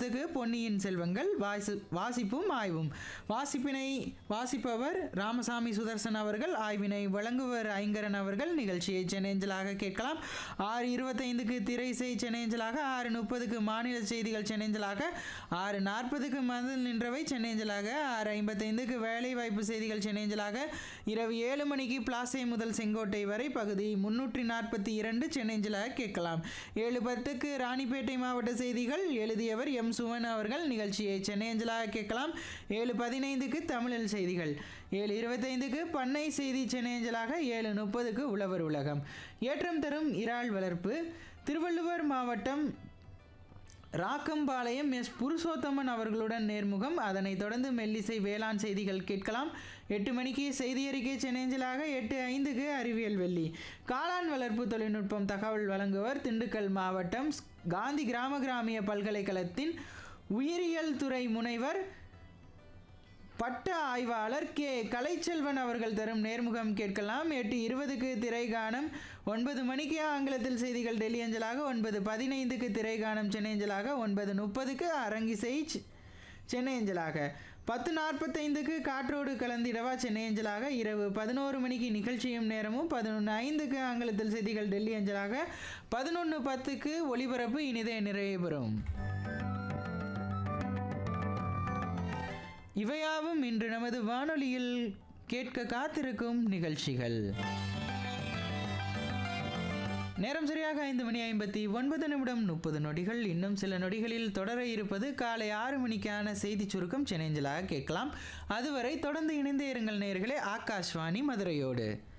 பத்துக்கு பொன்னியின் செல்வங்கள் வாசி வாசிப்பும் ஆய்வும் வாசிப்பினை வாசிப்பவர் ராமசாமி சுதர்சன் அவர்கள் ஆய்வினை வழங்குவர் ஐங்கரன் அவர்கள் நிகழ்ச்சியை சென்னேஞ்சலாக கேட்கலாம் ஆறு இருபத்தைந்துக்கு திரை செய் சென்னேஞ்சலாக ஆறு முப்பதுக்கு மாநில செய்திகள் சென்னேஞ்சலாக ஆறு நாற்பதுக்கு மதில் நின்றவை சென்னேஞ்சலாக ஆறு ஐம்பத்தைந்துக்கு வேலை வாய்ப்பு செய்திகள் சென்னேஞ்சலாக இரவு ஏழு மணிக்கு பிளாசை முதல் செங்கோட்டை வரை பகுதி முன்னூற்றி நாற்பத்தி இரண்டு சென்னேஞ்சலாக கேட்கலாம் ஏழு பத்துக்கு ராணிப்பேட்டை மாவட்ட செய்திகள் எழுதியவர் எம் சுவன் அவர்கள் நிகழ்ச்சியை சென்னையஞ்சலாக கேட்கலாம் ஏழு பதினைந்துக்கு தமிழில் செய்திகள் ஏழு இருபத்தைந்துக்கு பண்ணை செய்தி சென்னையஞ்சலாக ஏழு முப்பதுக்கு உழவர் உலகம் ஏற்றம் தரும் இறால் வளர்ப்பு திருவள்ளுவர் மாவட்டம் ராக்கம்பாளையம் எஸ் புருஷோத்தமன் அவர்களுடன் நேர்முகம் அதனைத் தொடர்ந்து மெல்லிசை வேளாண் செய்திகள் கேட்கலாம் எட்டு மணிக்கு செய்தி அறிக்கை சென்னேஞ்சலாக எட்டு ஐந்துக்கு அறிவியல் வெள்ளி காளான் வளர்ப்பு தொழில்நுட்பம் தகவல் வழங்குவர் திண்டுக்கல் மாவட்டம் காந்தி கிராம கிராமிய பல்கலைக்கழகத்தின் உயிரியல் துறை முனைவர் பட்ட ஆய்வாளர் கே கலைச்செல்வன் அவர்கள் தரும் நேர்முகம் கேட்கலாம் எட்டு இருபதுக்கு திரைகானம் ஒன்பது மணிக்கு ஆங்கிலத்தில் செய்திகள் டெல்லி அஞ்சலாக ஒன்பது பதினைந்துக்கு திரைகானம் சென்னை அஞ்சலாக ஒன்பது முப்பதுக்கு அரங்கிசை செ- சென்னை அஞ்சலாக பத்து நாற்பத்தைந்துக்கு காற்றோடு கலந்திடவா சென்னை அஞ்சலாக இரவு பதினோரு மணிக்கு நிகழ்ச்சியும் நேரமும் பதினொன்று ஐந்துக்கு ஆங்கிலத்தில் செய்திகள் டெல்லி அஞ்சலாக பதினொன்று பத்துக்கு ஒளிபரப்பு இனிதே நிறைவு பெறும் இவையாவும் இன்று நமது வானொலியில் கேட்க காத்திருக்கும் நிகழ்ச்சிகள் நேரம் சரியாக ஐந்து மணி ஐம்பத்தி ஒன்பது நிமிடம் முப்பது நொடிகள் இன்னும் சில நொடிகளில் தொடர இருப்பது காலை ஆறு மணிக்கான செய்தி சுருக்கம் சென்னைஞ்சலாக கேட்கலாம் அதுவரை தொடர்ந்து இணைந்தே இருங்கள் நேயர்களே ஆகாஷ்வாணி மதுரையோடு